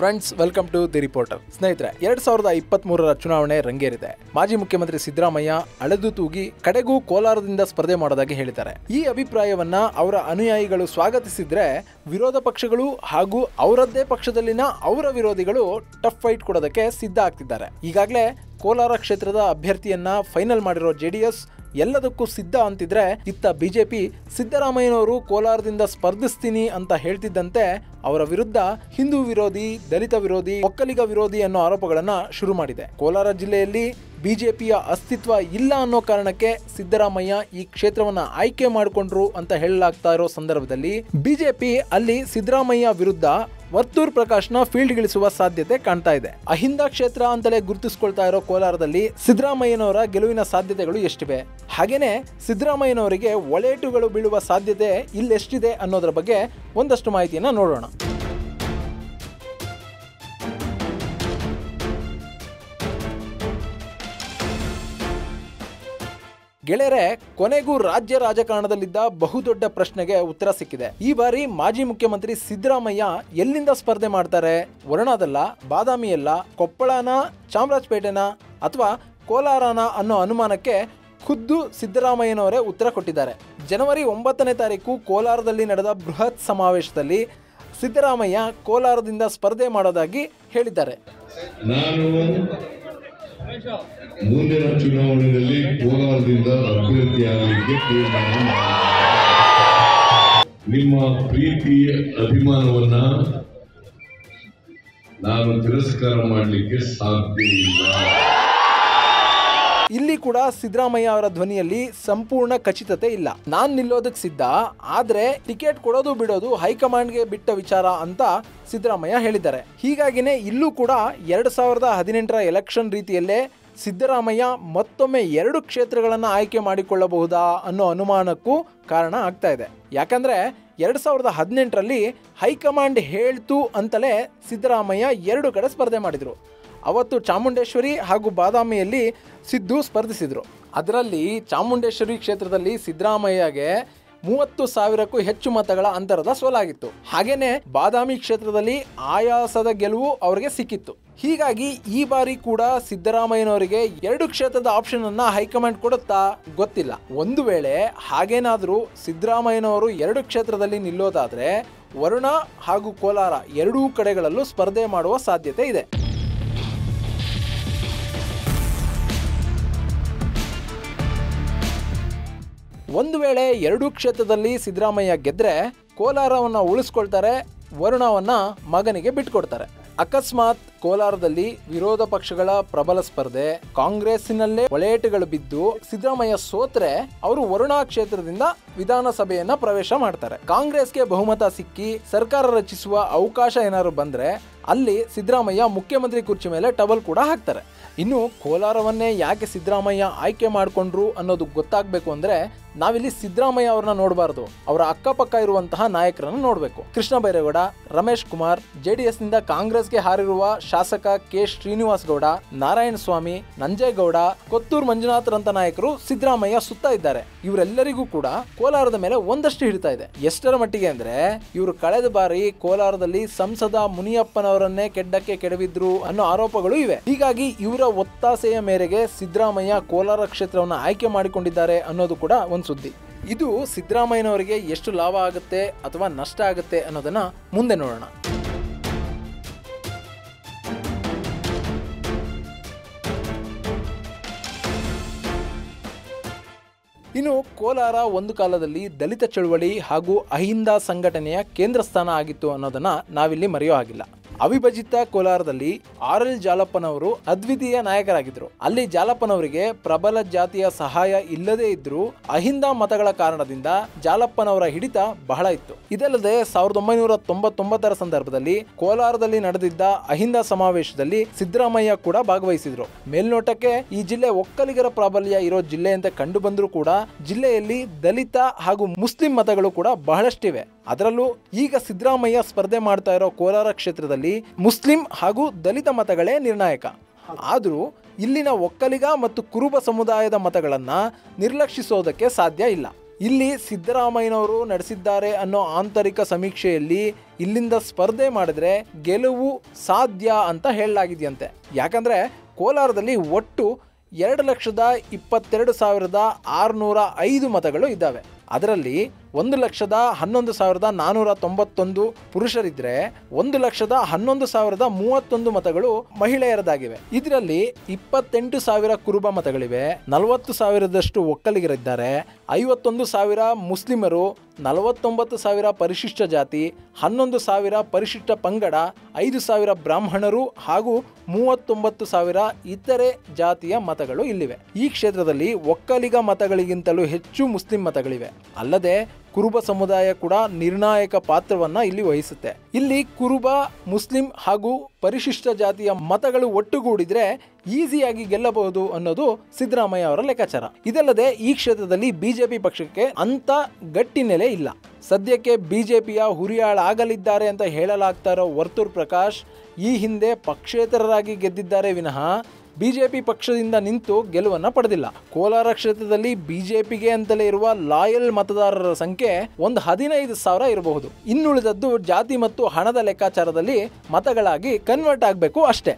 Friends welcome to the reporter ಸ್ನೇಹಿತರೆ ಎರಡ್ ಸಾವಿರದ ಇಪ್ಪತ್ತ್ ಮೂರರ ಚುನಾವಣೆ ರಂಗೇರಿದೆ ಮಾಜಿ ಮುಖ್ಯಮಂತ್ರಿ ಸಿದ್ದರಾಮಯ್ಯ ಅಳೆದು ತೂಗಿ ಕಡೆಗೂ ಕೋಲಾರದಿಂದ ಸ್ಪರ್ಧೆ ಮಾಡೋದಾಗಿ ಹೇಳಿದ್ದಾರೆ ಈ ಅಭಿಪ್ರಾಯವನ್ನ ಅವರ ಅನುಯಾಯಿಗಳು ಸ್ವಾಗತಿಸಿದ್ರೆ ವಿರೋಧ ಪಕ್ಷಗಳು ಹಾಗೂ ಅವರದ್ದೇ ಪಕ್ಷದಲ್ಲಿನ ಅವರ ವಿರೋಧಿಗಳು ಟಫ್ ಫೈಟ್ ಕೊಡೋದಕ್ಕೆ ಸಿದ್ಧ ಆಗ್ತಿದ್ದಾರೆ ಈಗಾಗಲೇ ಕೋಲಾರ ಕ್ಷೇತ್ರದ ಅಭ್ಯರ್ಥಿಯನ್ನ ಫೈನಲ್ ಮಾಡಿರೋ ಜೆಡಿಎಸ್ ಎಲ್ಲದಕ್ಕೂ ಸಿದ್ಧ ಅಂತಿದ್ರೆ ಇತ್ತ ಬಿಜೆಪಿ ಸಿದ್ದರಾಮಯ್ಯನವರು ಕೋಲಾರದಿಂದ ಸ್ಪರ್ಧಿಸ್ತೀನಿ ಅಂತ ಹೇಳ್ತಿದ್ದಂತೆ ಅವರ ವಿರುದ್ಧ ಹಿಂದೂ ವಿರೋಧಿ ದಲಿತ ವಿರೋಧಿ ಒಕ್ಕಲಿಗ ವಿರೋಧಿ ಅನ್ನೋ ಆರೋಪಗಳನ್ನ ಶುರು ಮಾಡಿದೆ ಕೋಲಾರ ಜಿಲ್ಲೆಯಲ್ಲಿ ಬಿಜೆಪಿಯ ಅಸ್ತಿತ್ವ ಇಲ್ಲ ಅನ್ನೋ ಕಾರಣಕ್ಕೆ ಸಿದ್ದರಾಮಯ್ಯ ಈ ಕ್ಷೇತ್ರವನ್ನ ಆಯ್ಕೆ ಮಾಡಿಕೊಂಡ್ರು ಅಂತ ಹೇಳಲಾಗ್ತಾ ಇರೋ ಸಂದರ್ಭದಲ್ಲಿ ಬಿಜೆಪಿ ಅಲ್ಲಿ ಸಿದ್ದರಾಮಯ್ಯ ವಿರುದ್ಧ ವರ್ತೂರ್ ಪ್ರಕಾಶ್ನ ಫೀಲ್ಡ್ಗಿಳಿಸುವ ಸಾಧ್ಯತೆ ಕಾಣ್ತಾ ಇದೆ ಅಹಿಂದ ಕ್ಷೇತ್ರ ಅಂತಲೇ ಗುರುತಿಸ್ಕೊಳ್ತಾ ಇರೋ ಕೋಲಾರದಲ್ಲಿ ಸಿದ್ದರಾಮಯ್ಯನವರ ಗೆಲುವಿನ ಸಾಧ್ಯತೆಗಳು ಎಷ್ಟಿವೆ ಹಾಗೇನೆ ಸಿದ್ದರಾಮಯ್ಯನವರಿಗೆ ಒಳೇಟುಗಳು ಬೀಳುವ ಸಾಧ್ಯತೆ ಇಲ್ಲೆಷ್ಟಿದೆ ಅನ್ನೋದ್ರ ಬಗ್ಗೆ ಒಂದಷ್ಟು ಮಾಹಿತಿಯನ್ನ ನೋಡೋಣ ಗೆಳೆಯರೆ ಕೊನೆಗೂ ರಾಜ್ಯ ರಾಜಕಾರಣದಲ್ಲಿದ್ದ ಬಹುದೊಡ್ಡ ಪ್ರಶ್ನೆಗೆ ಉತ್ತರ ಸಿಕ್ಕಿದೆ ಈ ಬಾರಿ ಮಾಜಿ ಮುಖ್ಯಮಂತ್ರಿ ಸಿದ್ದರಾಮಯ್ಯ ಎಲ್ಲಿಂದ ಸ್ಪರ್ಧೆ ಮಾಡ್ತಾರೆ ವರುಣಾದಲ್ಲ ಬಾದಾಮಿಯಲ್ಲ ಕೊಪ್ಪಳನ ಚಾಮರಾಜಪೇಟೆನ ಅಥವಾ ಕೋಲಾರನ ಅನ್ನೋ ಅನುಮಾನಕ್ಕೆ ಖುದ್ದು ಸಿದ್ದರಾಮಯ್ಯನವರೇ ಉತ್ತರ ಕೊಟ್ಟಿದ್ದಾರೆ ಜನವರಿ ಒಂಬತ್ತನೇ ತಾರೀಕು ಕೋಲಾರದಲ್ಲಿ ನಡೆದ ಬೃಹತ್ ಸಮಾವೇಶದಲ್ಲಿ ಸಿದ್ದರಾಮಯ್ಯ ಕೋಲಾರದಿಂದ ಸ್ಪರ್ಧೆ ಮಾಡೋದಾಗಿ ಹೇಳಿದ್ದಾರೆ ನಾನು ಮುಂದಿನ ಚುನಾವಣೆಯಲ್ಲಿ ಕೋಲಾರದಿಂದ ಅಭ್ಯರ್ಥಿಯಾಗಲಿಕ್ಕೆ ತೀರ್ಮಾನ ಮಾಡಿದ್ದೇನೆ. ನಿಮ್ಮ ಪ್ರೀತಿ ಅಭಿಮಾನವನ್ನ ನಾನು ತಿರಸ್ಕಾರ ಮಾಡಲಿಕ್ಕೆ ಸಾಧ್ಯ ಇಲ್ಲ ಇಲ್ಲಿ ಕೂಡ ಸಿದ್ದರಾಮಯ್ಯ ಅವರ ಧ್ವನಿಯಲ್ಲಿ ಸಂಪೂರ್ಣ ಖಚಿತತೆ ಇಲ್ಲ ನಾನ್ ನಿಲ್ಲೋದಕ್ಕೆ ಸಿದ್ಧ ಆದ್ರೆ ಟಿಕೆಟ್ ಕೊಡೋದು ಬಿಡೋದು ಹೈಕಮಾಂಡ್ಗೆ ಬಿಟ್ಟ ವಿಚಾರ ಅಂತ ಸಿದ್ದರಾಮಯ್ಯ ಹೇಳಿದ್ದಾರೆ ಹೀಗಾಗಿನೇ ಇಲ್ಲೂ ಕೂಡ ಎರಡ್ ಸಾವಿರದ ಹದಿನೆಂಟರ ಎಲೆಕ್ಷನ್ ರೀತಿಯಲ್ಲೇ ಸಿದ್ದರಾಮಯ್ಯ ಮತ್ತೊಮ್ಮೆ ಎರಡು ಕ್ಷೇತ್ರಗಳನ್ನು ಆಯ್ಕೆ ಮಾಡಿಕೊಳ್ಳಬಹುದಾ ಅನ್ನೋ ಅನುಮಾನಕ್ಕೂ ಕಾರಣ ಆಗ್ತಾ ಇದೆ ಯಾಕಂದ್ರೆ ಎರಡ್ ಸಾವಿರದ ಹದಿನೆಂಟರಲ್ಲಿ ಹೈಕಮಾಂಡ್ ಹೇಳ್ತು ಅಂತಲೇ ಸಿದ್ದರಾಮಯ್ಯ ಎರಡು ಕಡೆ ಸ್ಪರ್ಧೆ ಮಾಡಿದ್ರು ಅವತ್ತು ಚಾಮುಂಡೇಶ್ವರಿ ಹಾಗೂ ಬಾದಾಮಿಯಲ್ಲಿ ಸಿದ್ದು ಸ್ಪರ್ಧಿಸಿದ್ರು ಅದರಲ್ಲಿ ಚಾಮುಂಡೇಶ್ವರಿ ಕ್ಷೇತ್ರದಲ್ಲಿ ಸಿದ್ದರಾಮಯ್ಯಗೆ ಮೂವತ್ತು ಸಾವಿರಕ್ಕೂ ಹೆಚ್ಚು ಮತಗಳ ಅಂತರದ ಸೋಲಾಗಿತ್ತು ಹಾಗೇನೆ ಬಾದಾಮಿ ಕ್ಷೇತ್ರದಲ್ಲಿ ಆಯಾಸದ ಗೆಲುವು ಅವರಿಗೆ ಸಿಕ್ಕಿತ್ತು ಹೀಗಾಗಿ ಈ ಬಾರಿ ಕೂಡ ಸಿದ್ದರಾಮಯ್ಯನವರಿಗೆ ಎರಡು ಕ್ಷೇತ್ರದ ಆಪ್ಷನ್ ಅನ್ನ ಹೈಕಮಾಂಡ್ ಕೊಡುತ್ತಾ ಗೊತ್ತಿಲ್ಲ ಒಂದು ವೇಳೆ ಹಾಗೇನಾದ್ರೂ ಸಿದ್ದರಾಮಯ್ಯನವರು ಎರಡು ಕ್ಷೇತ್ರದಲ್ಲಿ ನಿಲ್ಲೋದಾದ್ರೆ ವರುಣ ಹಾಗೂ ಕೋಲಾರ ಎರಡೂ ಕಡೆಗಳಲ್ಲೂ ಸ್ಪರ್ಧೆ ಮಾಡುವ ಸಾಧ್ಯತೆ ಇದೆ ಒಂದು ವೇಳೆ ಎರಡೂ ಕ್ಷೇತ್ರದಲ್ಲಿ ಸಿದ್ದರಾಮಯ್ಯ ಗೆದ್ರೆ ಕೋಲಾರವನ್ನ ಉಳಿಸ್ಕೊಳ್ತಾರೆ ವರುಣವನ್ನ ಮಗನಿಗೆ ಬಿಟ್ಕೊಡ್ತಾರೆ ಅಕಸ್ಮಾತ್ ಕೋಲಾರದಲ್ಲಿ ವಿರೋಧ ಪಕ್ಷಗಳ ಪ್ರಬಲ ಸ್ಪರ್ಧೆ ಕಾಂಗ್ರೆಸ್ಸಿನಲ್ಲೇ ಒಳೇಟುಗಳು ಬಿದ್ದು ಸಿದ್ದರಾಮಯ್ಯ ಸೋತ್ರೆ ಅವರು ವರುಣಾ ಕ್ಷೇತ್ರದಿಂದ ವಿಧಾನಸಭೆಯನ್ನ ಪ್ರವೇಶ ಮಾಡ್ತಾರೆ ಕಾಂಗ್ರೆಸ್ಗೆ ಬಹುಮತ ಸಿಕ್ಕಿ ಸರ್ಕಾರ ರಚಿಸುವ ಅವಕಾಶ ಏನಾದ್ರು ಬಂದ್ರೆ ಅಲ್ಲಿ ಸಿದ್ದರಾಮಯ್ಯ ಮುಖ್ಯಮಂತ್ರಿ ಕುರ್ಚಿ ಮೇಲೆ ಟಬಲ್ ಕೂಡ ಹಾಕ್ತಾರೆ ಇನ್ನು ಕೋಲಾರವನ್ನೇ ಯಾಕೆ ಸಿದ್ದರಾಮಯ್ಯ ಆಯ್ಕೆ ಮಾಡಿಕೊಂಡ್ರು ಅನ್ನೋದು ಗೊತ್ತಾಗಬೇಕು ಅಂದ್ರೆ ನಾವಿಲ್ಲಿ ಸಿದ್ದರಾಮಯ್ಯ ಅವ್ರನ್ನ ನೋಡಬಾರ್ದು ಅವರ ಅಕ್ಕಪಕ್ಕ ಇರುವಂತಹ ನಾಯಕರನ್ನು ನೋಡಬೇಕು ಕೃಷ್ಣ ಬೈರೇಗೌಡ ರಮೇಶ್ ಕುಮಾರ್ ಜೆಡಿಎಸ್ ನಿಂದ ಕಾಂಗ್ರೆಸ್ಗೆ ಹಾರಿರುವ ಶಾಸಕ ಕೆ ಶ್ರೀನಿವಾಸ್ ಗೌಡ ನಾರಾಯಣ ಸ್ವಾಮಿ ನಂಜೇಗೌಡ ಕೊತ್ತೂರು ಮಂಜುನಾಥ್ರಂತ ನಾಯಕರು ಸಿದ್ದರಾಮಯ್ಯ ಸುತ್ತ ಇದ್ದಾರೆ ಇವರೆಲ್ಲರಿಗೂ ಕೂಡ ಕೋಲಾರದ ಮೇಲೆ ಒಂದಷ್ಟು ಹಿಡಿತಾ ಇದೆ ಎಷ್ಟರ ಮಟ್ಟಿಗೆ ಅಂದ್ರೆ ಇವರು ಕಳೆದ ಬಾರಿ ಕೋಲಾರದಲ್ಲಿ ಸಂಸದ ಮುನಿಯಪ್ಪನವರನ್ನೇ ಕೆಡ್ಡಕ್ಕೆ ಕೆಡವಿದ್ರು ಅನ್ನೋ ಆರೋಪಗಳು ಇವೆ ಹೀಗಾಗಿ ಇವರ ಒತ್ತಾಸೆಯ ಮೇರೆಗೆ ಸಿದ್ದರಾಮಯ್ಯ ಕೋಲಾರ ಕ್ಷೇತ್ರವನ್ನು ಆಯ್ಕೆ ಮಾಡಿಕೊಂಡಿದ್ದಾರೆ ಅನ್ನೋದು ಕೂಡ ಒಂದು ಸುದ್ದಿ ಇದು ಸಿದ್ದರಾಮಯ್ಯನವರಿಗೆ ಎಷ್ಟು ಲಾಭ ಆಗುತ್ತೆ ಅಥವಾ ನಷ್ಟ ಆಗುತ್ತೆ ಅನ್ನೋದನ್ನ ಮುಂದೆ ನೋಡೋಣ ಇನ್ನು ಕೋಲಾರ ಒಂದು ಕಾಲದಲ್ಲಿ ದಲಿತ ಚಳುವಳಿ ಹಾಗೂ ಅಹಿಂದ ಸಂಘಟನೆಯ ಕೇಂದ್ರ ಸ್ಥಾನ ಆಗಿತ್ತು ಅನ್ನೋದನ್ನ ನಾವಿಲ್ಲಿ ಮರೆಯೋ ಹಾಗಿಲ್ಲ ಅವಿಭಜಿತ ಕೋಲಾರದಲ್ಲಿ ಆರ್ ಎಲ್ ಜಾಲಪ್ಪನವರು ಅದ್ವಿತೀಯ ನಾಯಕರಾಗಿದ್ದರು ಅಲ್ಲಿ ಜಾಲಪ್ಪನವರಿಗೆ ಪ್ರಬಲ ಜಾತಿಯ ಸಹಾಯ ಇಲ್ಲದೇ ಇದ್ರೂ ಅಹಿಂದ ಮತಗಳ ಕಾರಣದಿಂದ ಜಾಲಪ್ಪನವರ ಹಿಡಿತ ಬಹಳ ಇತ್ತು ಇದಲ್ಲದೆ ಸಾವಿರದ ಒಂಬೈನೂರ ತೊಂಬತ್ತೊಂಬತ್ತರ ಸಂದರ್ಭದಲ್ಲಿ ಕೋಲಾರದಲ್ಲಿ ನಡೆದಿದ್ದ ಅಹಿಂದ ಸಮಾವೇಶದಲ್ಲಿ ಸಿದ್ದರಾಮಯ್ಯ ಕೂಡ ಭಾಗವಹಿಸಿದ್ರು ಮೇಲ್ನೋಟಕ್ಕೆ ಈ ಜಿಲ್ಲೆ ಒಕ್ಕಲಿಗರ ಪ್ರಾಬಲ್ಯ ಇರೋ ಜಿಲ್ಲೆ ಅಂತ ಕಂಡು ಬಂದರೂ ಕೂಡ ಜಿಲ್ಲೆಯಲ್ಲಿ ದಲಿತ ಹಾಗೂ ಮುಸ್ಲಿಂ ಮತಗಳು ಕೂಡ ಬಹಳಷ್ಟಿವೆ ಅದರಲ್ಲೂ ಈಗ ಸಿದ್ದರಾಮಯ್ಯ ಸ್ಪರ್ಧೆ ಮಾಡ್ತಾ ಇರೋ ಕೋಲಾರ ಕ್ಷೇತ್ರದಲ್ಲಿ ಮುಸ್ಲಿಂ ಹಾಗೂ ದಲಿತ ಮತಗಳೇ ನಿರ್ಣಾಯಕ ಆದರೂ ಇಲ್ಲಿನ ಒಕ್ಕಲಿಗ ಮತ್ತು ಕುರುಬ ಸಮುದಾಯದ ಮತಗಳನ್ನು ನಿರ್ಲಕ್ಷಿಸೋದಕ್ಕೆ ಸಾಧ್ಯ ಇಲ್ಲ ಇಲ್ಲಿ ಸಿದ್ದರಾಮಯ್ಯನವರು ನಡೆಸಿದ್ದಾರೆ ಅನ್ನೋ ಆಂತರಿಕ ಸಮೀಕ್ಷೆಯಲ್ಲಿ ಇಲ್ಲಿಂದ ಸ್ಪರ್ಧೆ ಮಾಡಿದ್ರೆ ಗೆಲುವು ಸಾಧ್ಯ ಅಂತ ಹೇಳಲಾಗಿದೆಯಂತೆ ಯಾಕಂದ್ರೆ ಕೋಲಾರದಲ್ಲಿ ಒಟ್ಟು ಎರಡು ಲಕ್ಷದ ಇಪ್ಪತ್ತೆರಡು ಸಾವಿರದ ಆರುನೂರ ಐದು ಮತಗಳು ಇದ್ದಾವೆ ಅದರಲ್ಲಿ ಒಂದು ಲಕ್ಷದ ಹನ್ನೊಂದು ಸಾವಿರದ ನಾನ್ನೂರ ತೊಂಬತ್ತೊಂದು ಪುರುಷರಿದ್ರೆ ಒಂದು ಲಕ್ಷದ ಹನ್ನೊಂದು ಸಾವಿರದ ಮೂವತ್ತೊಂದು ಮತಗಳು ಮಹಿಳೆಯರದಾಗಿವೆ ಇದರಲ್ಲಿ ಇಪ್ಪತ್ತೆಂಟು ಸಾವಿರ ಕುರುಬ ಮತಗಳಿವೆ ನಲವತ್ತು ಸಾವಿರದಷ್ಟು ಒಕ್ಕಲಿಗರಿದ್ದಾರೆ ಐವತ್ತೊಂದು ಸಾವಿರ ಮುಸ್ಲಿಮರು ನಲವತ್ತೊಂಬತ್ತು ಸಾವಿರ ಪರಿಶಿಷ್ಟ ಜಾತಿ ಹನ್ನೊಂದು ಸಾವಿರ ಪರಿಶಿಷ್ಟ ಪಂಗಡ ಐದು ಸಾವಿರ ಬ್ರಾಹ್ಮಣರು ಹಾಗೂ ಮೂವತ್ತೊಂಬತ್ತು ಸಾವಿರ ಇತರೆ ಜಾತಿಯ ಮತಗಳು ಇಲ್ಲಿವೆ ಈ ಕ್ಷೇತ್ರದಲ್ಲಿ ಒಕ್ಕಲಿಗ ಮತಗಳಿಗಿಂತಲೂ ಹೆಚ್ಚು ಮುಸ್ಲಿಂ ಮತಗಳಿವೆ ಅಲ್ಲದೆ ಕುರುಬ ಸಮುದಾಯ ಕೂಡ ನಿರ್ಣಾಯಕ ಪಾತ್ರವನ್ನ ಇಲ್ಲಿ ವಹಿಸುತ್ತೆ ಇಲ್ಲಿ ಕುರುಬ ಮುಸ್ಲಿಂ ಹಾಗೂ ಪರಿಶಿಷ್ಟ ಜಾತಿಯ ಮತಗಳು ಒಟ್ಟುಗೂಡಿದ್ರೆ ಈಸಿಯಾಗಿ ಗೆಲ್ಲಬಹುದು ಅನ್ನೋದು ಸಿದ್ದರಾಮಯ್ಯ ಅವರ ಲೆಕ್ಕಾಚಾರ ಇದಲ್ಲದೆ ಈ ಕ್ಷೇತ್ರದಲ್ಲಿ ಬಿಜೆಪಿ ಪಕ್ಷಕ್ಕೆ ಅಂತ ಗಟ್ಟಿ ನೆಲೆ ಇಲ್ಲ ಸದ್ಯಕ್ಕೆ ಬಿಜೆಪಿಯ ಹುರಿಯಾಳಾಗಲಿದ್ದಾರೆ ಅಂತ ಹೇಳಲಾಗ್ತಾ ಇರೋ ವರ್ತೂರ್ ಪ್ರಕಾಶ್ ಈ ಹಿಂದೆ ಪಕ್ಷೇತರರಾಗಿ ಗೆದ್ದಿದ್ದಾರೆ ವಿನಃ ಬಿಜೆಪಿ ಪಕ್ಷದಿಂದ ನಿಂತು ಗೆಲುವನ್ನ ಪಡೆದಿಲ್ಲ ಕೋಲಾರ ಕ್ಷೇತ್ರದಲ್ಲಿ ಬಿಜೆಪಿಗೆ ಅಂತಲೇ ಇರುವ ಲಾಯಲ್ ಮತದಾರರ ಸಂಖ್ಯೆ ಒಂದು ಹದಿನೈದು ಸಾವಿರ ಇರಬಹುದು ಇನ್ನುಳಿದದ್ದು ಜಾತಿ ಮತ್ತು ಹಣದ ಲೆಕ್ಕಾಚಾರದಲ್ಲಿ ಮತಗಳಾಗಿ ಕನ್ವರ್ಟ್ ಆಗಬೇಕು ಅಷ್ಟೇ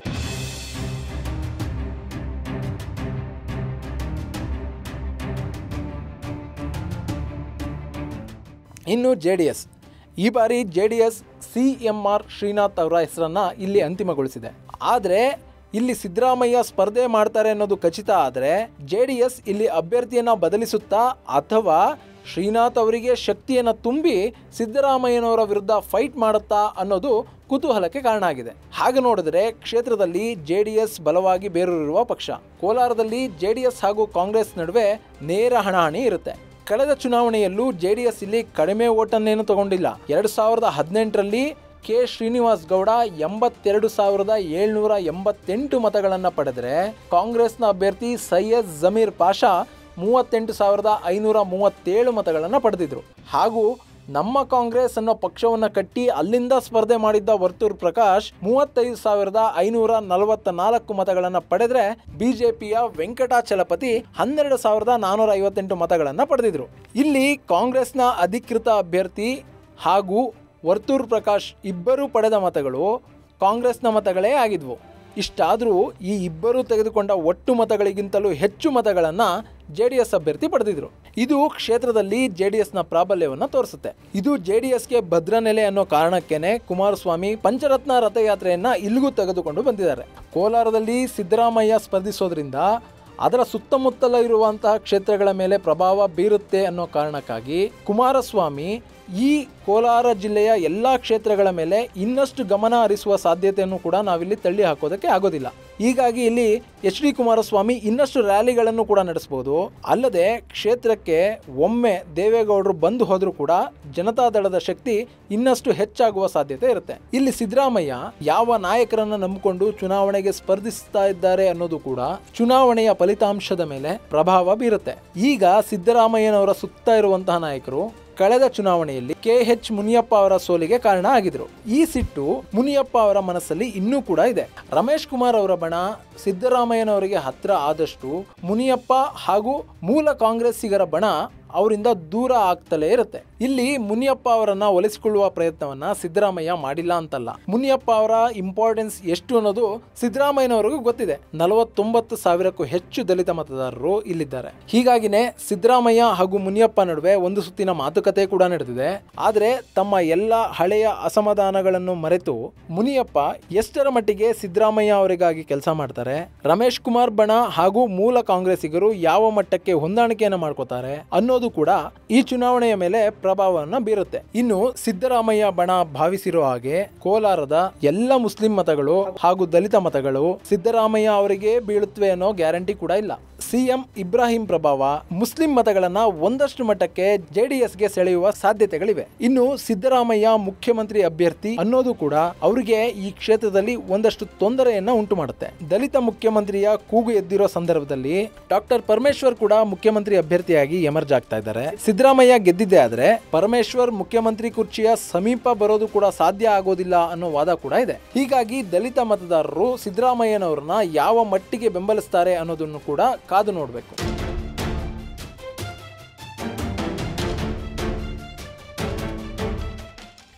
ಇನ್ನು ಜೆ ಡಿ ಎಸ್ ಈ ಬಾರಿ J D S C M R Srinath ಅವರ ಹೆಸರನ್ನ ಇಲ್ಲಿ ಅಂತಿಮಗೊಳಿಸಿದೆ ಆದರೆ ಇಲ್ಲಿ ಸಿದ್ದರಾಮಯ್ಯ ಸ್ಪರ್ಧೆ ಮಾಡ್ತಾರೆ ಅನ್ನೋದು ಖಚಿತ ಆದರೆ ಜೆ ಡಿ ಎಸ್ ಇಲ್ಲಿ ಅಭ್ಯರ್ಥಿಯನ್ನ ಬದಲಿಸುತ್ತಾ ಅಥವಾ ಶ್ರೀನಾಥ್ ಅವರಿಗೆ ಶಕ್ತಿಯನ್ನ ತುಂಬಿ ಸಿದ್ದರಾಮಯ್ಯನವರ ವಿರುದ್ಧ ಫೈಟ್ ಮಾಡುತ್ತಾ ಅನ್ನೋದು ಕುತೂಹಲಕ್ಕೆ ಕಾರಣ ಆಗಿದೆ ಹಾಗೆ ನೋಡಿದ್ರೆ ಕ್ಷೇತ್ರದಲ್ಲಿ ಜೆ ಡಿ ಎಸ್ ಬಲವಾಗಿ ಬೇರೂರಿರುವ ಪಕ್ಷ ಕೋಲಾರದಲ್ಲಿ ಜೆ ಡಿ ಎಸ್ ಹಾಗೂ ಕಾಂಗ್ರೆಸ್ ನಡುವೆ ನೇರ ಹಣಾಹಣಿ ಇರುತ್ತೆ ಕಳೆದ ಚುನಾವಣೆಯಲ್ಲೂ ಜೆ ಡಿ ಎಸ್ ಇಲ್ಲಿ ಕಡಿಮೆ ಓಟನ್ನೇನು ತಗೊಂಡಿಲ್ಲ ಎರಡು ಸಾವಿರದ ಹದಿನೆಂಟರಲ್ಲಿ ಕೆ ಶ್ರೀನಿವಾಸ್ ಗೌಡ ಎಂಬತ್ತೆರಡು ಸಾವಿರದ ಏಳ್ನೂರ ಎಂಬತ್ತೆಂಟು ಮತಗಳನ್ನು ಪಡೆದರೆ ಕಾಂಗ್ರೆಸ್ನ ಅಭ್ಯರ್ಥಿ ಸೈಯದ್ ಜಮೀರ್ ಪಾಷಾ ಮೂವತ್ತೆಂಟು ಸಾವಿರದ ಐನೂರ ಮೂವತ್ತೇಳು ಮತಗಳನ್ನು ಪಡೆದಿದ್ರು ಹಾಗೂ ನಮ್ಮ ಕಾಂಗ್ರೆಸ್ ಅನ್ನೋ ಪಕ್ಷವನ್ನು ಕಟ್ಟಿ ಅಲ್ಲಿಂದ ಸ್ಪರ್ಧೆ ಮಾಡಿದ್ದ ವರ್ತೂರ್ ಪ್ರಕಾಶ್ ಮೂವತ್ತೈದು ಸಾವಿರದ ಐನೂರ ನಲವತ್ತ ನಾಲ್ಕು ಮತಗಳನ್ನು ಪಡೆದ್ರೆ ಬಿಜೆಪಿಯ ವೆಂಕಟಾಚಲಪತಿ ಹನ್ನೆರಡು ಸಾವಿರದ ನಾನೂರ ಐವತ್ತೆಂಟು ಮತಗಳನ್ನು ಪಡೆದಿದ್ರು ಇಲ್ಲಿ ಕಾಂಗ್ರೆಸ್ನ ಅಧಿಕೃತ ಅಭ್ಯರ್ಥಿ ಹಾಗೂ ವರ್ತೂರ್ ಪ್ರಕಾಶ್ ಇಬ್ಬರೂ ಪಡೆದ ಮತಗಳು ಕಾಂಗ್ರೆಸ್ನ ಮತಗಳೇ ಆಗಿದ್ವು ಇಷ್ಟಾದರೂ ಈ ಇಬ್ಬರು ತೆಗೆದುಕೊಂಡ ಒಟ್ಟು ಮತಗಳಿಗಿಂತಲೂ ಹೆಚ್ಚು ಮತಗಳನ್ನು ಜೆ ಡಿ ಎಸ್ ಅಭ್ಯರ್ಥಿ ಪಡೆದಿದ್ರು ಇದು ಕ್ಷೇತ್ರದಲ್ಲಿ ಜೆ ಡಿ ಎಸ್ನ ಪ್ರಾಬಲ್ಯವನ್ನು ತೋರಿಸುತ್ತೆ ಇದು ಜೆ ಡಿ ಎಸ್ಗೆ ಭದ್ರನೆಲೆ ಅನ್ನೋ ಕಾರಣಕ್ಕೇನೆ ಕುಮಾರಸ್ವಾಮಿ ಪಂಚರತ್ನ ರಥಯಾತ್ರೆಯನ್ನ ಇಲ್ಲಿಗೂ ತೆಗೆದುಕೊಂಡು ಬಂದಿದ್ದಾರೆ ಕೋಲಾರದಲ್ಲಿ ಸಿದ್ದರಾಮಯ್ಯ ಸ್ಪರ್ಧಿಸೋದ್ರಿಂದ ಅದರ ಸುತ್ತಮುತ್ತಲ ಇರುವಂತಹ ಕ್ಷೇತ್ರಗಳ ಮೇಲೆ ಪ್ರಭಾವ ಬೀರುತ್ತೆ ಅನ್ನೋ ಕಾರಣಕ್ಕಾಗಿ ಕುಮಾರಸ್ವಾಮಿ ಈ ಕೋಲಾರ ಜಿಲ್ಲೆಯ ಎಲ್ಲ ಕ್ಷೇತ್ರಗಳ ಮೇಲೆ ಇನ್ನಷ್ಟು ಗಮನ ಹರಿಸುವ ಸಾಧ್ಯತೆಯನ್ನು ಕೂಡ ನಾವಿಲ್ಲಿ ತಳ್ಳಿ ಹಾಕೋದಕ್ಕೆ ಆಗೋದಿಲ್ಲ ಹೀಗಾಗಿ ಇಲ್ಲಿ ಎಚ್ ಡಿ ಕುಮಾರಸ್ವಾಮಿ ಇನ್ನಷ್ಟು ರ್ಯಾಲಿಗಳನ್ನು ಕೂಡ ನಡೆಸಬಹುದು ಅಲ್ಲದೆ ಕ್ಷೇತ್ರಕ್ಕೆ ಒಮ್ಮೆ ದೇವೇಗೌಡರು ಬಂದು ಹೋದರೂ ಕೂಡ ಜನತಾದಳದ ಶಕ್ತಿ ಇನ್ನಷ್ಟು ಹೆಚ್ಚಾಗುವ ಸಾಧ್ಯತೆ ಇರುತ್ತೆ ಇಲ್ಲಿ ಸಿದ್ದರಾಮಯ್ಯ ಯಾವ ನಾಯಕರನ್ನ ನಂಬಿಕೊಂಡು ಚುನಾವಣೆಗೆ ಸ್ಪರ್ಧಿಸ್ತಾ ಇದ್ದಾರೆ ಅನ್ನೋದು ಕೂಡ ಚುನಾವಣೆಯ ಫಲಿತಾಂಶದ ಮೇಲೆ ಪ್ರಭಾವ ಬೀರುತ್ತೆ ಈಗ ಸಿದ್ದರಾಮಯ್ಯನವರ ಸುತ್ತ ಇರುವಂತಹ ನಾಯಕರು ಕಳೆದ ಚುನಾವಣೆಯಲ್ಲಿ ಕೆ ಎಚ್ ಮುನಿಯಪ್ಪ ಅವರ ಸೋಲಿಗೆ ಕಾರಣ ಆಗಿದ್ರು ಈ ಸಿಟ್ಟು ಮುನಿಯಪ್ಪ ಅವರ ಮನಸ್ಸಲ್ಲಿ ಇನ್ನೂ ಕೂಡ ಇದೆ ರಮೇಶ್ ಕುಮಾರ್ ಅವರ ಬಣ ಸಿದ್ದರಾಮಯ್ಯನವರಿಗೆ ಹತ್ರ ಆದಷ್ಟು ಮುನಿಯಪ್ಪ ಹಾಗೂ ಮೂಲ ಕಾಂಗ್ರೆಸ್ಸಿಗರ ಬಣ ಅವರಿಂದ ದೂರ ಆಗ್ತಲೇ ಇರುತ್ತೆ ಇಲ್ಲಿ ಮುನಿಯಪ್ಪ ಅವರನ್ನ ಒಲಿಸಿಕೊಳ್ಳುವ ಪ್ರಯತ್ನವನ್ನ ಸಿದ್ದರಾಮಯ್ಯ ಮಾಡಿಲ್ಲ ಅಂತಲ್ಲ ಮುನಿಯಪ್ಪ ಅವರ ಇಂಪಾರ್ಟೆನ್ಸ್ ಎಷ್ಟು ಅನ್ನೋದು ಸಿದ್ದರಾಮಯ್ಯನವರಿಗೂ ಗೊತ್ತಿದೆ ನಲವತ್ತೊಂಬತ್ತು ಸಾವಿರಕ್ಕೂ ಹೆಚ್ಚು ದಲಿತ ಮತದಾರರು ಇಲ್ಲಿದ್ದಾರೆ ಹೀಗಾಗಿನೇ ಸಿದ್ದರಾಮಯ್ಯ ಹಾಗೂ ಮುನಿಯಪ್ಪ ನಡುವೆ ಒಂದು ಸುತ್ತಿನ ಮಾತುಕತೆ ಕೂಡ ನಡೆದಿದೆ ಆದರೆ ತಮ್ಮ ಎಲ್ಲ ಹಳೆಯ ಅಸಮಾಧಾನಗಳನ್ನು ಮರೆತು ಮುನಿಯಪ್ಪ ಎಷ್ಟರ ಮಟ್ಟಿಗೆ ಸಿದ್ದರಾಮಯ್ಯ ಅವರಿಗಾಗಿ ಕೆಲಸ ಮಾಡ್ತಾರೆ ರಮೇಶ್ ಕುಮಾರ್ ಬಣ ಹಾಗೂ ಮೂಲ ಕಾಂಗ್ರೆಸ್ಸಿಗರು ಯಾವ ಮಟ್ಟಕ್ಕೆ ಹೊಂದಾಣಿಕೆಯನ್ನು ಮಾಡ್ಕೋತಾರೆ ಅನ್ನೋದು ಕೂಡ ಈ ಚುನಾವಣೆಯ ಮೇಲೆ ಪ್ರಭಾವವನ್ನು ಬೀರುತ್ತೆ ಇನ್ನು ಸಿದ್ದರಾಮಯ್ಯ ಬಣ ಭಾವಿಸಿರೋ ಹಾಗೆ ಕೋಲಾರದ ಎಲ್ಲ ಮುಸ್ಲಿಂ ಮತಗಳು ಹಾಗೂ ದಲಿತ ಮತಗಳು ಸಿದ್ದರಾಮಯ್ಯ ಅವರಿಗೆ ಬೀಳುತ್ತವೆ ಅನ್ನೋ ಗ್ಯಾರಂಟಿ ಕೂಡ ಇಲ್ಲ ಸಿಎಂ ಇಬ್ರಾಹಿಂ ಪ್ರಭಾವ ಮುಸ್ಲಿಂ ಮತಗಳನ್ನ ಒಂದಷ್ಟು ಮಟ್ಟಕ್ಕೆ ಜೆಡಿಎಸ್ಗೆ ಸೆಳೆಯುವ ಸಾಧ್ಯತೆಗಳಿವೆ ಇನ್ನು ಸಿದ್ದರಾಮಯ್ಯ ಮುಖ್ಯಮಂತ್ರಿ ಅಭ್ಯರ್ಥಿ ಅನ್ನೋದು ಕೂಡ ಅವರಿಗೆ ಈ ಕ್ಷೇತ್ರದಲ್ಲಿ ಒಂದಷ್ಟು ತೊಂದರೆಯನ್ನ ಉಂಟು ಮಾಡುತ್ತೆ ದಲಿತ ಮುಖ್ಯಮಂತ್ರಿಯ ಕೂಗು ಎದ್ದಿರೋ ಸಂದರ್ಭದಲ್ಲಿ ಡಾಕ್ಟರ್ ಪರಮೇಶ್ವರ್ ಕೂಡ ಮುಖ್ಯಮಂತ್ರಿ ಅಭ್ಯರ್ಥಿಯಾಗಿ ಎಮರ್ಜ್ ಆಗ್ತಾ ಇದ್ದಾರೆ ಸಿದ್ದರಾಮಯ್ಯ ಗೆದ್ದಿದ್ದೆ ಆದ್ರೆ ಪರಮೇಶ್ವರ್ ಮುಖ್ಯಮಂತ್ರಿ ಕುರ್ಚಿಯ ಸಮೀಪ ಬರೋದು ಕೂಡ ಸಾಧ್ಯ ಆಗೋದಿಲ್ಲ ಅನ್ನೋ ವಾದ ಕೂಡ ಇದೆ ಹೀಗಾಗಿ ದಲಿತ ಮತದಾರರು ಸಿದ್ದರಾಮಯ್ಯನವರನ್ನ ಯಾವ ಮಟ್ಟಿಗೆ ಬೆಂಬಲಿಸ್ತಾರೆ ಅನ್ನೋದನ್ನು ಕೂಡ ಕಾದು ನೋಡಬೇಕು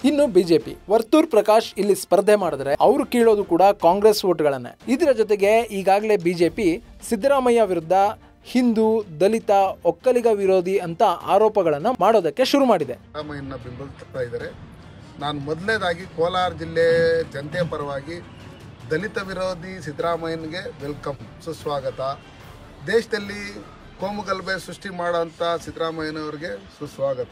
ಇನ್ನು ಬಿಜೆಪಿ ವರ್ತೂರ್ ಪ್ರಕಾಶ್ ಇಲ್ಲಿ ಸ್ಪರ್ಧೆ ಮಾಡಿದ್ರೆ ಅವರು ಕೀಳೋದು ಕೂಡ ಕಾಂಗ್ರೆಸ್ ಓಟ್ಗಳನ್ನೇ ಇದರ ಜೊತೆಗೆ ಈಗಾಗಲೇ ಬಿಜೆಪಿ ಸಿದ್ದರಾಮಯ್ಯ ವಿರುದ್ಧ ಹಿಂದೂ ದಲಿತ ಒಕ್ಕಲಿಗ ವಿರೋಧಿ ಅಂತ ಆರೋಪಗಳನ್ನು ಮಾಡೋದಕ್ಕೆ ಶುರು ಮಾಡಿದೆ ಸಿದ್ದರಾಮಯ್ಯನ ಬೆಂಬಲಿಸ್ತಾ ಇದ್ದಾರೆ ನಾನು ಮೊದಲನೇದಾಗಿ ಕೋಲಾರ ಜಿಲ್ಲೆ ಜನತೆಯ ಪರವಾಗಿ ದಲಿತ ವಿರೋಧಿ ಸಿದ್ದರಾಮಯ್ಯನಿಗೆ ವೆಲ್ಕಮ್ ಸುಸ್ವಾಗತ ದೇಶದಲ್ಲಿ ಕೋಮುಗಲಭೆ ಸೃಷ್ಟಿ ಮಾಡೋಂಥ ಸಿದ್ದರಾಮಯ್ಯನವ್ರಿಗೆ ಸುಸ್ವಾಗತ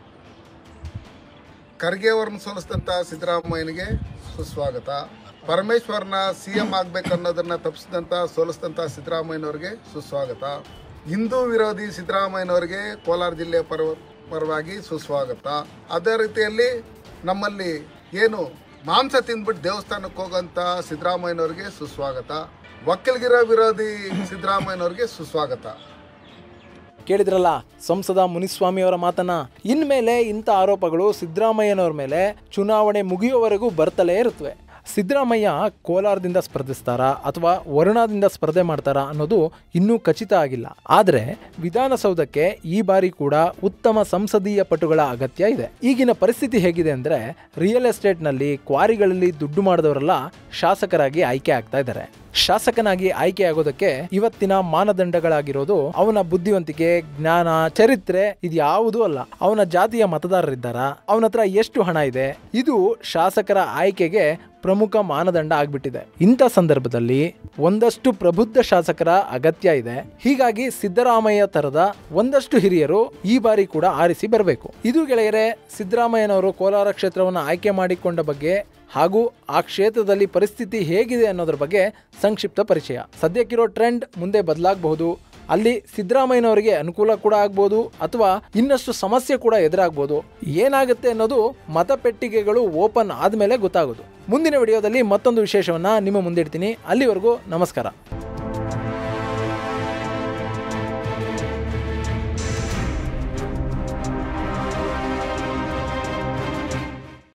ಖರ್ಗೆ ಅವ್ರನ್ನ ಸೋಲಿಸಿದಂಥ ಸಿದ್ದರಾಮಯ್ಯನಿಗೆ ಸುಸ್ವಾಗತ ಪರಮೇಶ್ವರ್ನ ಸಿ ಎಂ ಆಗ್ಬೇಕನ್ನೋದನ್ನ ತಪ್ಪಿಸಿದಂಥ ಸೋಲಿಸಿದಂಥ ಸಿದ್ದರಾಮಯ್ಯನವ್ರಿಗೆ ಸುಸ್ವಾಗತ ಹಿಂದೂ ವಿರೋಧಿ ಸಿದ್ದರಾಮಯ್ಯನವರಿಗೆ ಕೋಲಾರ ಜಿಲ್ಲೆಯ ಪರ ಪರವಾಗಿ ಸುಸ್ವಾಗತ ಅದೇ ರೀತಿಯಲ್ಲಿ ನಮ್ಮಲ್ಲಿ ಏನು ಮಾಂಸ ತಿಂದ್ಬಿಟ್ಟು ದೇವಸ್ಥಾನಕ್ಕೆ ಹೋಗೋಂಥ ಸಿದ್ದರಾಮಯ್ಯನವ್ರಿಗೆ ಸುಸ್ವಾಗತ ಒಕ್ಕಲಿಗಿರ ವಿರೋಧಿ ಸಿದ್ದರಾಮಯ್ಯನವ್ರಿಗೆ ಸುಸ್ವಾಗತ ಕೇಳಿದ್ರಲ್ಲ ಸಂಸದ ಮುನಿಸ್ವಾಮಿ ಅವರ ಮಾತನ್ನ ಇನ್ಮೇಲೆ ಇಂಥ ಆರೋಪಗಳು ಸಿದ್ದರಾಮಯ್ಯನವ್ರ ಮೇಲೆ ಚುನಾವಣೆ ಮುಗಿಯುವವರೆಗೂ ಬರ್ತಲೇ ಇರುತ್ತವೆ ಸಿದ್ದರಾಮಯ್ಯ ಕೋಲಾರದಿಂದ ಸ್ಪರ್ಧಿಸ್ತಾರಾ ಅಥವಾ ವರುಣಾದಿಂದ ಸ್ಪರ್ಧೆ ಮಾಡ್ತಾರಾ ಅನ್ನೋದು ಇನ್ನೂ ಖಚಿತ ಆಗಿಲ್ಲ ಆದರೆ ವಿಧಾನಸೌಧಕ್ಕೆ ಈ ಬಾರಿ ಕೂಡ ಉತ್ತಮ ಸಂಸದೀಯ ಪಟುಗಳ ಅಗತ್ಯ ಇದೆ ಈಗಿನ ಪರಿಸ್ಥಿತಿ ಹೇಗಿದೆ ಅಂದ್ರೆ ರಿಯಲ್ ಎಸ್ಟೇಟ್ನಲ್ಲಿ ಕ್ವಾರಿಗಳಲ್ಲಿ ದುಡ್ಡು ಮಾಡಿದವರೆಲ್ಲ ಶಾಸಕರಾಗಿ ಆಯ್ಕೆ ಆಗ್ತಾ ಇದ್ದಾರೆ ಶಾಸಕನಾಗಿ ಆಯ್ಕೆಯಾಗೋದಕ್ಕೆ ಇವತ್ತಿನ ಮಾನದಂಡಗಳಾಗಿರೋದು ಅವನ ಬುದ್ಧಿವಂತಿಕೆ ಜ್ಞಾನ ಚರಿತ್ರೆ ಇದ್ಯಾವುದೂ ಅಲ್ಲ ಅವನ ಜಾತಿಯ ಮತದಾರರಿದ್ದಾರಾ ಅವನ ಹತ್ರ ಎಷ್ಟು ಹಣ ಇದೆ ಇದು ಶಾಸಕರ ಆಯ್ಕೆಗೆ ಪ್ರಮುಖ ಮಾನದಂಡ ಆಗ್ಬಿಟ್ಟಿದೆ ಇಂಥ ಸಂದರ್ಭದಲ್ಲಿ ಒಂದಷ್ಟು ಪ್ರಬುದ್ಧ ಶಾಸಕರ ಅಗತ್ಯ ಇದೆ ಹೀಗಾಗಿ ಸಿದ್ದರಾಮಯ್ಯ ತರದ ಒಂದಷ್ಟು ಹಿರಿಯರು ಈ ಬಾರಿ ಕೂಡ ಆರಿಸಿ ಬರಬೇಕು ಇದು ಗೆಳೆಯರೆ ಸಿದ್ದರಾಮಯ್ಯನವರು ಕೋಲಾರ ಕ್ಷೇತ್ರವನ್ನು ಆಯ್ಕೆ ಮಾಡಿಕೊಂಡ ಬಗ್ಗೆ ಹಾಗೂ ಆ ಕ್ಷೇತ್ರದಲ್ಲಿ ಪರಿಸ್ಥಿತಿ ಹೇಗಿದೆ ಅನ್ನೋದ್ರ ಬಗ್ಗೆ ಸಂಕ್ಷಿಪ್ತ ಪರಿಚಯ ಸದ್ಯಕ್ಕಿರೋ ಟ್ರೆಂಡ್ ಮುಂದೆ ಬದಲಾಗಬಹುದು ಅಲ್ಲಿ ಸಿದ್ದರಾಮಯ್ಯನವರಿಗೆ ಅನುಕೂಲ ಕೂಡ ಆಗ್ಬೋದು ಅಥವಾ ಇನ್ನಷ್ಟು ಸಮಸ್ಯೆ ಕೂಡ ಎದುರಾಗ್ಬೋದು ಏನಾಗುತ್ತೆ ಅನ್ನೋದು ಮತಪೆಟ್ಟಿಗೆಗಳು ಓಪನ್ ಆದಮೇಲೆ ಗೊತ್ತಾಗೋದು ಮುಂದಿನ ವಿಡಿಯೋದಲ್ಲಿ ಮತ್ತೊಂದು ವಿಶೇಷವನ್ನ ನಿಮ್ಮ ಮುಂದಿಡ್ತೀನಿ ಅಲ್ಲಿವರೆಗೂ ನಮಸ್ಕಾರ